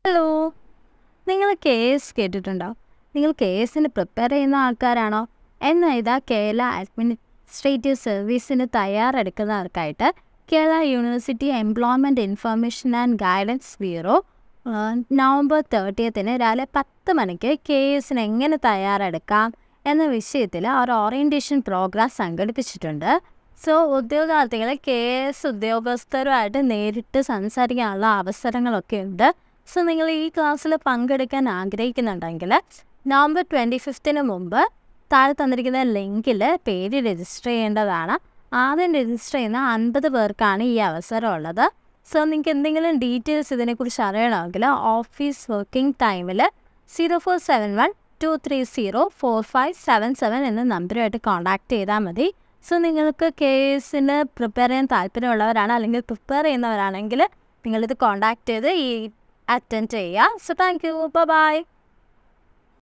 hello നിങ്ങൾ K S കേട്ടിട്ടുണ്ടോ നിങ്ങൾ കെ എസിന് പ്രിപ്പയർ ചെയ്യുന്ന ആൾക്കാരാണോ എന്നാൽ ഇതാ കേരള അഡ്മിനിസ്ട്രേറ്റീവ് സർവീസിന് തയ്യാറെടുക്കുന്നവർക്കായിട്ട് Kerala university employment information and guidance bureau November തേർട്ടിയത്തിന് രാവിലെ പത്ത് മണിക്ക് കെ എസിന് എങ്ങനെ തയ്യാറെടുക്കാം എന്ന വിഷയത്തിൽ ഒരു ഓറിയൻറ്റേഷൻ പ്രോഗ്രാം സംഘടിപ്പിച്ചിട്ടുണ്ട് സോ ഉദ്യോഗാർത്ഥികളെ കെ എസ് ഉദ്യോഗസ്ഥരുമായിട്ട് നേരിട്ട് സംസാരിക്കാനുള്ള അവസരങ്ങളൊക്കെ ഉണ്ട് സോ നിങ്ങൾ ഈ ക്ലാസ്സിൽ പങ്കെടുക്കാൻ ആഗ്രഹിക്കുന്നുണ്ടെങ്കിൽ നവംബർ ട്വൻറ്റി ഫിഫ്തിന് മുമ്പ് താഴെ തന്നിരിക്കുന്ന ലിങ്കിൽ പേര് രജിസ്റ്റർ ചെയ്യേണ്ടതാണ് ആദ്യം രജിസ്റ്റർ ചെയ്യുന്ന അൻപത് പേർക്കാണ് ഈ അവസരം ഉള്ളത് സോ നിങ്ങൾക്ക് എന്തെങ്കിലും ഡീറ്റെയിൽസ് ഇതിനെക്കുറിച്ച് അറിയണമെങ്കിൽ ഓഫീസ് വർക്കിംഗ് ടൈമിൽ zero four seven one two three zero four five seven seven എന്ന നമ്പറുമായിട്ട് കോൺടാക്ട് ചെയ്താൽ മതി സോ നിങ്ങൾക്ക് കെ എസിന് പ്രിപ്പയർ ചെയ്യാൻ താല്പര്യമുള്ളവരാണ് അല്ലെങ്കിൽ പ്രിപ്പയർ ചെയ്യുന്നവരാണെങ്കിൽ നിങ്ങളിത് കോൺടാക്ട് ചെയ്ത് ഈ അറ്റൻഡ് ചെയ്യുക സോ താങ്ക് യു ബൈ